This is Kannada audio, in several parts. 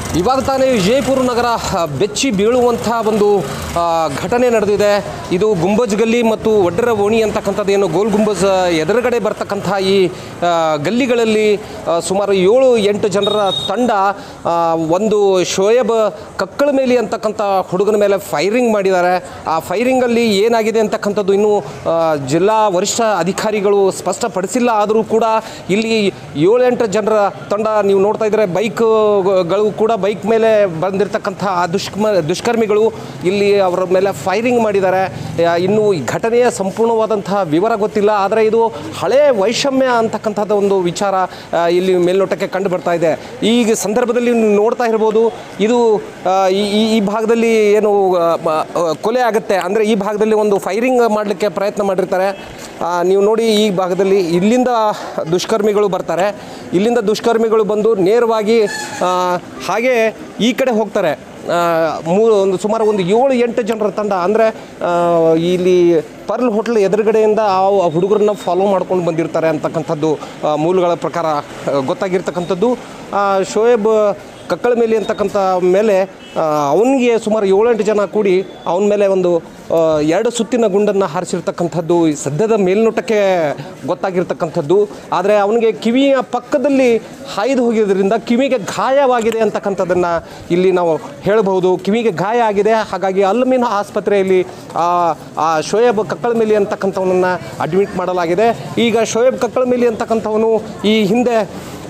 ಇವಾಗ ತಾನೇ ವಿಜಯಪುರ ನಗರ ಆ, ಬೆಚ್ಚಿ ಬೀಳುವಂಥ ಒಂದು ಆ, ಘಟನೆ ನಡೆದಿದೆ ಇದು ಗುಂಬಜ್ ಗಲ್ಲಿ ಮತ್ತು ಒಡ್ಡರ ಓಣಿ ಅಂತಕ್ಕಂಥದ್ದು ಏನು ಗೋಲ್ ಗುಂಬಜ್ ಎದುರುಗಡೆ ಬರ್ತಕ್ಕಂಥ ಈ ಆ, ಗಲ್ಲಿಗಳಲ್ಲಿ ಆ, ಸುಮಾರು ಏಳು ಎಂಟು ಜನರ ತಂಡ ಆ, ಒಂದು ಶೋಯಬ್ ಕಕ್ಕಳ ಮೇಲಿ ಅಂತಕ್ಕಂಥ ಹುಡುಗನ ಮೇಲೆ ಫೈರಿಂಗ್ ಮಾಡಿದ್ದಾರೆ ಆ ಫೈರಿಂಗಲ್ಲಿ ಏನಾಗಿದೆ ಅಂತಕ್ಕಂಥದ್ದು ಇನ್ನೂ ಆ, ಜಿಲ್ಲಾ ವರಿಷ್ಠ ಅಧಿಕಾರಿಗಳು ಸ್ಪಷ್ಟಪಡಿಸಿಲ್ಲ ಆದರೂ ಕೂಡ ಇಲ್ಲಿ ಏಳೆಂಟು ಜನರ ತಂಡ ನೀವು ನೋಡ್ತಾ ಇದ್ದರೆ ಬೈಕ್ಗಳು ಕೂಡ ಬೈಕ್ ಮೇಲೆ ಬಂದಿರತಕ್ಕಂಥ ಆ ದುಷ್ಕರ್ಮ ದುಷ್ಕರ್ಮಿಗಳು ಇಲ್ಲಿ ಅವರ ಮೇಲೆ ಫೈರಿಂಗ್ ಮಾಡಿದ್ದಾರೆ ಆ, ಇನ್ನು ಈ ಘಟನೆಯ ಸಂಪೂರ್ಣವಾದಂತಹ ವಿವರ ಗೊತ್ತಿಲ್ಲ ಆದರೆ ಇದು ಹಳೆ ವೈಷಮ್ಯ ಅಂತಕ್ಕಂಥದ್ದು ಒಂದು ವಿಚಾರ ಆ, ಇಲ್ಲಿ ಮೇಲ್ನೋಟಕ್ಕೆ ಕಂಡು ಬರ್ತಾ ಇದೆ ಈಗ ಸಂದರ್ಭದಲ್ಲಿ ನೀವು ನೋಡ್ತಾ ಇರ್ಬೋದು ಇದು ಆ, ಈ- ಈ ಈ ಭಾಗದಲ್ಲಿ ಏನು ಆ, ಮ- ಆ, ಕೊಲೆ ಆಗುತ್ತೆ ಅಂದರೆ ಈ ಭಾಗದಲ್ಲಿ ಒಂದು ಫೈರಿಂಗ್ ಮಾಡಲಿಕ್ಕೆ ಪ್ರಯತ್ನ ಮಾಡಿರ್ತಾರೆ ಆ, ನೀವು ನೋಡಿ ಈ ಭಾಗದಲ್ಲಿ ಇಲ್ಲಿಂದ ದುಷ್ಕರ್ಮಿಗಳು ಬರ್ತಾರೆ ಇಲ್ಲಿಂದ ದುಷ್ಕರ್ಮಿಗಳು ಬಂದು ನೇರವಾಗಿ ಆ, ಹಾಗೆ ಈ ಕಡೆ ಹೋಗ್ತಾರೆ ಆ, ಮೂ ಒಂದು ಸುಮಾರು ಒಂದು ಏಳು ಎಂಟು ಜನರ ತಂಡ ಅಂದರೆ ಇಲ್ಲಿ ಪರ್ಲ್ ಹೋಟ್ಲ್ ಎದುರುಗಡೆಯಿಂದ ಆ ಹುಡುಗರನ್ನ ಫಾಲೋ ಮಾಡ್ಕೊಂಡು ಬಂದಿರ್ತಾರೆ ಅಂತಕ್ಕಂಥದ್ದು ಆ, ಮೂಲಗಳ ಪ್ರಕಾರ ಆ, ಗೊತ್ತಾಗಿರ್ತಕ್ಕಂಥದ್ದು ಆ, ಶೋಯಬ್ ಕಕ್ಕಳ ಮೇಲೆ ಅಂತಕ್ಕಂಥ ಮೇಲೆ ಅವನಿಗೆ ಸುಮಾರು ಏಳೆಂಟು ಜನ ಕೂಡಿ ಅವನ ಮೇಲೆ ಒಂದು ಆ, ಎರಡು ಸುತ್ತಿನ ಗುಂಡನ್ನು ಹಾರಿಸಿರ್ತಕ್ಕಂಥದ್ದು ಈ ಸದ್ಯದ ಮೇಲ್ನೋಟಕ್ಕೆ ಗೊತ್ತಾಗಿರ್ತಕ್ಕಂಥದ್ದು ಆದರೆ ಅವನಿಗೆ ಕಿವಿಯ ಪಕ್ಕದಲ್ಲಿ ಹಾಯ್ದು ಹೋಗಿದ್ದರಿಂದ ಕಿವಿಗೆ ಗಾಯವಾಗಿದೆ ಅಂತಕ್ಕಂಥದ್ದನ್ನು ಇಲ್ಲಿ ನಾವು ಹೇಳಬಹುದು ಕಿವಿಗೆ ಗಾಯ ಆಗಿದೆ ಹಾಗಾಗಿ ಅಲ್ಮಿನ ಆಸ್ಪತ್ರೆಯಲ್ಲಿ ಆ ಆ ಶೋಯಬ್ ಕಕ್ಕಳಮೇಲಿ ಅಂತಕ್ಕಂಥವನನ್ನು ಅಡ್ಮಿಟ್ ಮಾಡಲಾಗಿದೆ ಈಗ ಶೋಯಬ್ ಕಕ್ಕಳಮೇಲಿ ಅಂತಕ್ಕಂಥವನು ಈ ಹಿಂದೆ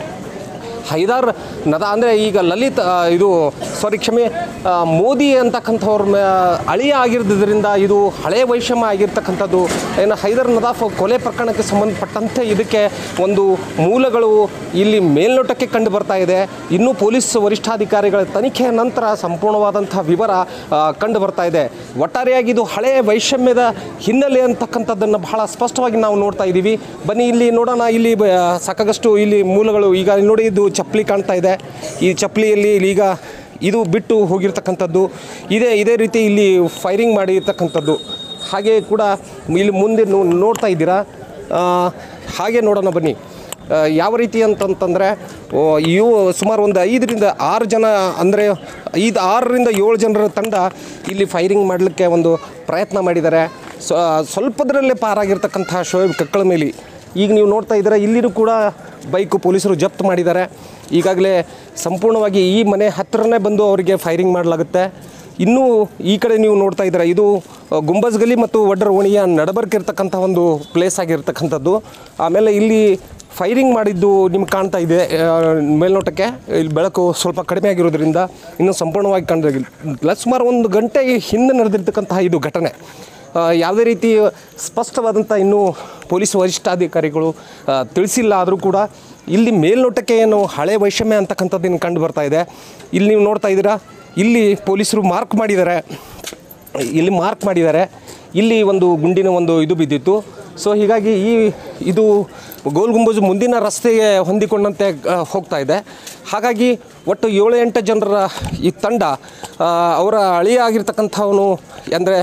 ಹೈದಾರ್ ನದ ಅಂದರೆ ಈಗ ಲಲಿತ್ ಆ, ಇದು ಸಾರಿ ಕ್ಷಮೆ ಆ, ಮೋದಿ ಅಂತಕ್ಕಂಥವ್ರ ಮೇ ಅಳಿಯ ಆಗಿರೋದ್ರಿಂದ ಇದು ಹಳೆ ವೈಷಮ್ಯ ಆಗಿರ್ತಕ್ಕಂಥದ್ದು ಏನು ಹೈದರ್ ನದಾಫ್ ಕೊಲೆ ಪ್ರಕರಣಕ್ಕೆ ಸಂಬಂಧಪಟ್ಟಂತೆ ಇದಕ್ಕೆ ಒಂದು ಮೂಲಗಳು ಇಲ್ಲಿ ಮೇಲ್ನೋಟಕ್ಕೆ ಕಂಡು ಬರ್ತಾ ಇದೆ ಇನ್ನೂ ಪೊಲೀಸ್ ವರಿಷ್ಠಾಧಿಕಾರಿಗಳ ತನಿಖೆಯ ನಂತರ ಸಂಪೂರ್ಣವಾದಂಥ ವಿವರ ಆ, ಕಂಡು ಬರ್ತಾ ಇದೆ ಒಟ್ಟಾರೆಯಾಗಿ ಇದು ಹಳೆ ವೈಷಮ್ಯದ ಹಿನ್ನೆಲೆ ಅಂತಕ್ಕಂಥದ್ದನ್ನು ಬಹಳ ಸ್ಪಷ್ಟವಾಗಿ ನಾವು ನೋಡ್ತಾ ಇದ್ದೀವಿ ಬನ್ನಿ ಇಲ್ಲಿ ನೋಡೋಣ ಇಲ್ಲಿ ಬ- ಸಾಕಾಗಷ್ಟು ಇಲ್ಲಿ ಮೂಲಗಳು ಈಗ ನೋಡಿ ಇದು ಚಪ್ಪಲಿ ಕಾಣ್ತಾ ಇದೆ ಈ ಚಪ್ಪಲಿಯಲ್ಲಿ ಈಗ ಇದು ಬಿಟ್ಟು ಹೋಗಿರ್ತಕ್ಕಂಥದ್ದು ಇದೇ ಇದೇ ರೀತಿ ಇಲ್ಲಿ ಫೈರಿಂಗ್ ಮಾಡಿರ್ತಕ್ಕಂಥದ್ದು ಹಾಗೆ ಕೂಡ ಇಲ್ಲಿ ಮುಂದೆ ನೋ- ನೋಡ್ತಾ ಇದ್ದೀರಾ ಆ, ಹಾಗೆ ನೋಡೋಣ ಬನ್ನಿ ಆ, ಯಾವ ರೀತಿ ಅಂತಂತಂದರೆ ಓ, ಇವು ಸುಮಾರು ಒಂದು ಐದರಿಂದ ಆರು ಜನ ಅಂದರೆ ಐದು ಆರರಿಂದ ಏಳು ಜನರ ತಂಡ ಇಲ್ಲಿ ಫೈರಿಂಗ್ ಮಾಡಲಿಕ್ಕೆ ಒಂದು ಪ್ರಯತ್ನ ಮಾಡಿದ್ದಾರೆ ಸ್ವ ಸ್ವಲ್ಪದರಲ್ಲೇ ಪಾರಾಗಿರ್ತಕ್ಕಂಥ ಶೋಯಬ್ ಕಕ್ಕಳ ಮೇಲೆ ಈಗ ನೀವು ನೋಡ್ತಾ ಇದ್ದೀರಾ ಇಲ್ಲಿನೂ ಕೂಡ ಬೈಕು ಪೊಲೀಸರು ಜಪ್ತ್ ಮಾಡಿದ್ದಾರೆ ಈಗಾಗಲೇ ಸಂಪೂರ್ಣವಾಗಿ ಈ ಮನೆ ಹತ್ತಿರನೇ ಬಂದು ಅವರಿಗೆ ಫೈರಿಂಗ್ ಮಾಡಲಾಗುತ್ತೆ ಇನ್ನೂ ಈ ಕಡೆ ನೀವು ನೋಡ್ತಾ ಇದ್ದೀರಾ ಇದು ಅ, ಗುಂಬಜ್ ಗಲಿ ಮತ್ತು ಒಡ್ಡರ ಓಣಿಯ ನಡಬರ್ಕಿರ್ತಕ್ಕಂಥ ಒಂದು ಪ್ಲೇಸ್ ಆಗಿರ್ತಕ್ಕಂಥದ್ದು ಆಮೇಲೆ ಇಲ್ಲಿ ಫೈರಿಂಗ್ ಮಾಡಿದ್ದು ನಿಮ್ಗೆ ಕಾಣ್ತಾ ಇದೆ ಆ, ಮೇಲ್ನೋಟಕ್ಕೆ ಇಲ್ಲಿ ಬೆಳಕು ಸ್ವಲ್ಪ ಕಡಿಮೆ ಆಗಿರೋದ್ರಿಂದ ಇನ್ನೂ ಸಂಪೂರ್ಣವಾಗಿ ಕಂಡಿಲ್ಲ ಸುಮಾರು ಒಂದು ಗಂಟೆ ಹಿಂದೆ ನಡೆದಿರ್ತಕ್ಕಂತಹ ಇದು ಘಟನೆ ಆ, ಯಾವುದೇ ರೀತಿ ಸ್ಪಷ್ಟವಾದಂಥ ಇನ್ನೂ ಪೊಲೀಸ್ ವರಿಷ್ಠಾಧಿಕಾರಿಗಳು ಆ, ತಿಳಿಸಿಲ್ಲ ಆದರೂ ಕೂಡ ಇಲ್ಲಿ ಮೇಲ್ನೋಟಕ್ಕೆ ಏನು ಹಳೆ ವೈಷಮ್ಯ ಅಂತಕ್ಕಂಥದ್ದು ಇನ್ನು ಕಂಡು ಬರ್ತಾ ಇದೆ ಇಲ್ಲಿ ನೀವು ನೋಡ್ತಾ ಇದ್ದೀರಾ ಇಲ್ಲಿ ಪೊಲೀಸರು ಮಾರ್ಕ್ ಮಾಡಿದ್ದಾರೆ ಇಲ್ಲಿ ಮಾರ್ಕ್ ಮಾಡಿದ್ದಾರೆ ಇಲ್ಲಿ ಒಂದು ಗುಂಡಿನ ಒಂದು ಇದು ಬಿದ್ದಿತ್ತು ಸೊ ಹೀಗಾಗಿ ಈ ಇದು ಗೋಲ್ ಗುಂಬಜ್ ಮುಂದಿನ ರಸ್ತೆಗೆ ಹೊಂದಿಕೊಂಡಂತೆ ಆ, ಹೋಗ್ತಾ ಇದೆ ಹಾಗಾಗಿ ಒಟ್ಟು ಏಳು ಎಂಟು ಜನರ ಈ ತಂಡ ಆ, ಅವರ ಅಳಿಯ ಆಗಿರ್ತಕ್ಕಂಥವನು ಅಂದರೆ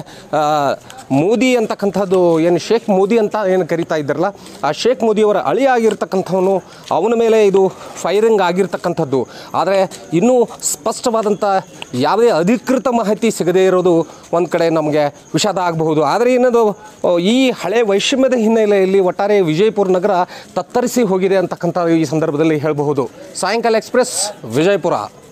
ಮೋದಿ ಅಂತಕ್ಕಂಥದ್ದು ಏನು ಶೇಖ್ ಮೋದಿ ಅಂತ ಏನು ಕರಿತಾ ಇದ್ದಾರಲ್ಲ ಆ ಶೇಖ್ ಮೋದಿಯವರ ಅಳಿಯ ಆಗಿರ್ತಕ್ಕಂಥವನು ಅವನ ಮೇಲೆ ಇದು ಫೈರಿಂಗ್ ಆಗಿರ್ತಕ್ಕಂಥದ್ದು ಆದರೆ ಇನ್ನೂ ಸ್ಪಷ್ಟವಾದಂಥ ಯಾವುದೇ ಅಧಿಕೃತ ಮಾಹಿತಿ ಸಿಗದೇ ಇರೋದು ಒಂದು ಕಡೆ ನಮಗೆ ವಿಷಾದ ಆಗಬಹುದು ಆದರೆ ಏನದು ಆ, ಈ ಹಳೆ ವೈಷಮ್ಯದ ಹಿನ್ನೆಲೆಯಲ್ಲಿ ಒಟ್ಟಾರೆ ವಿಜಯಪುರ ನಗರ ತತ್ತರಿಸಿ ಹೋಗಿದೆ ಅಂತಕ್ಕಂಥ ಈ ಸಂದರ್ಭದಲ್ಲಿ ಹೇಳಬಹುದು ಸಾಯಂಕಾಲ ಎಕ್ಸ್ಪ್ರೆಸ್ ವಿಜಯಪುರ